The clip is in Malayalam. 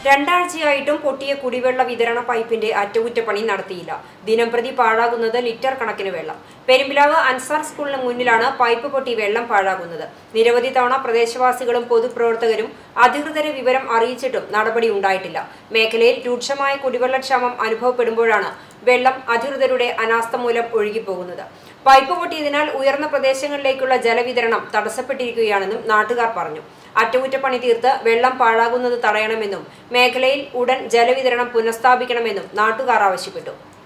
രണ്ടാഴ്ചയായിട്ടും പൊട്ടിയ കുടിവെള്ള വിതരണ പൈപ്പിന്റെ അറ്റകുറ്റപ്പണി നടത്തിയില്ല ദിനംപ്രതി പാഴാകുന്നത് ലിറ്റർ കണക്കിന് വെള്ളം പെരുമ്പിലാവ് അൻസാർ സ്കൂളിന് മുന്നിലാണ് പൈപ്പ് പൊട്ടി വെള്ളം പാഴാകുന്നത് നിരവധി തവണ പ്രദേശവാസികളും പൊതുപ്രവർത്തകരും അധികൃതരെ വിവരം അറിയിച്ചിട്ടും നടപടി ഉണ്ടായിട്ടില്ല മേഖലയിൽ രൂക്ഷമായ കുടിവെള്ളക്ഷാമം അനുഭവപ്പെടുമ്പോഴാണ് വെള്ളം അധികൃതരുടെ അനാസ്ഥ മൂലം ഒഴുകിപ്പോകുന്നത് പൈപ്പ് പൊട്ടിയതിനാൽ ഉയർന്ന പ്രദേശങ്ങളിലേക്കുള്ള ജലവിതരണം തടസ്സപ്പെട്ടിരിക്കുകയാണെന്നും നാട്ടുകാർ പറഞ്ഞു അറ്റകുറ്റപ്പണി തീർത്ത് വെള്ളം പാഴാകുന്നത് തടയണമെന്നും മേഖലയിൽ ഉടൻ ജലവിതരണം പുനഃസ്ഥാപിക്കണമെന്നും നാട്ടുകാർ ആവശ്യപ്പെട്ടു